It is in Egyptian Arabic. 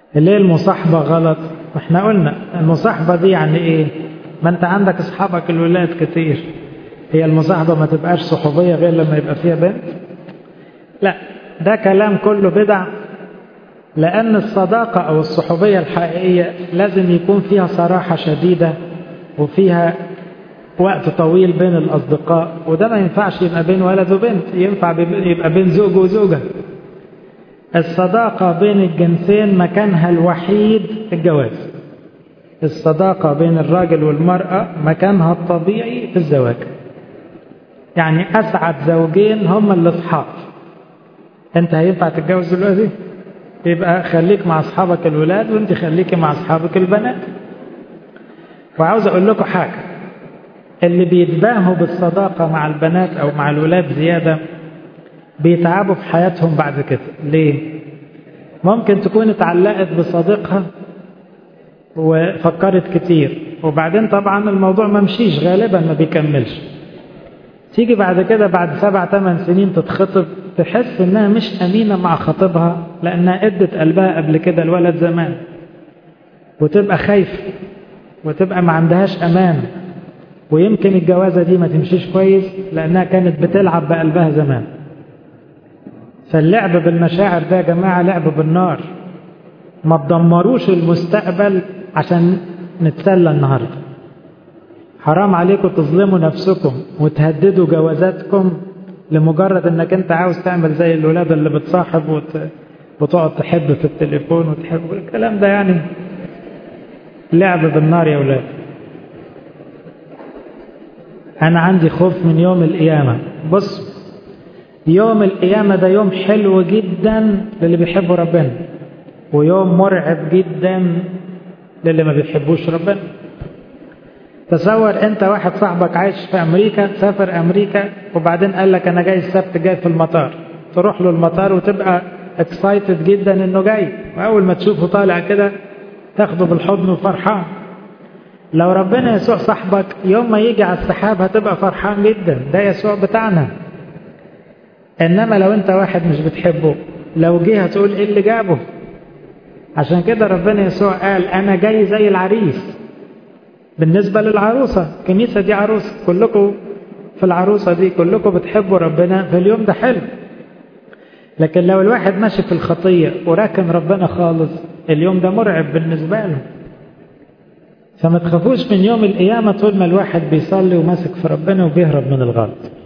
اللي هي المصاحبة غلط احنا قلنا المصاحبة دي يعني ايه ما انت عندك اصحابك الولاد كتير هي المصاحبة ما تبقاش صحوبية غير لما يبقى فيها بنت لا ده كلام كله بدع لأن الصداقة أو الصحوبية الحقيقية لازم يكون فيها صراحة شديدة وفيها وقت طويل بين الأصدقاء وده ما ينفعش يبقى بين ولد وبنت ينفع يبقى بين زوج وزوجة الصداقة بين الجنسين مكانها الوحيد الجواز الصداقة بين الراجل والمرأة مكانها الطبيعي في الزواج يعني أسعد زوجين هم اللي اصحاب أنت هينفع تتجوز دلوقتي يبقى خليك مع أصحابك الولاد وأنت خليكي مع أصحابك البنات وعاوز أقول لكم حاجة اللي بيتباهوا بالصداقة مع البنات أو مع الولاد زيادة بيتعبوا في حياتهم بعد كده ليه ممكن تكون اتعلقت بصديقها وفكرت كتير وبعدين طبعا الموضوع ما مشيش غالبا ما بيكملش تيجي بعد كده بعد سبع ثمان سنين تتخطب تحس انها مش امينه مع خطيبها لانها ادت قلبها قبل كده الولد زمان وتبقى خايفه وتبقى ما عندهاش امان ويمكن الجوازه دي ما تمشيش كويس لانها كانت بتلعب بقلبها زمان فاللعب بالمشاعر ده يا جماعه لعب بالنار ما تدمروش المستقبل عشان نتسلى النهارده حرام عليكم تظلموا نفسكم وتهددوا جوازاتكم لمجرد انك انت عاوز تعمل زي الولاد اللي بتصاحب وت... وتقعد تحب في التليفون وتحب الكلام ده يعني لعب بالنار يا ولاد انا عندي خوف من يوم القيامه بص يوم القيامه ده يوم حلو جدا للي بيحبوا ربنا ويوم مرعب جدا للي ما بيحبوش ربنا تصور انت واحد صاحبك عايش في امريكا سافر امريكا وبعدين قال لك انا جاي السبت جاي في المطار تروح له المطار وتبقى اكسايتد جدا انه جاي واول ما تشوفه طالع كده تاخده بالحضن وفرحان لو ربنا يسوع صاحبك يوم ما يجي على السحاب هتبقى فرحان جدا ده يسوع بتاعنا انما لو انت واحد مش بتحبه لو جه هتقول ايه اللي جابه عشان كده ربنا يسوع قال انا جاي زي العريس بالنسبة للعروسة الكنيسة دي عروسة كلكم في العروسة دي كلكم بتحبوا ربنا في اليوم ده حلو لكن لو الواحد ماشي في الخطية وراكن ربنا خالص اليوم ده مرعب بالنسبة له فما تخافوش من يوم القيامة طول ما الواحد بيصلي وماسك في ربنا وبيهرب من الغلط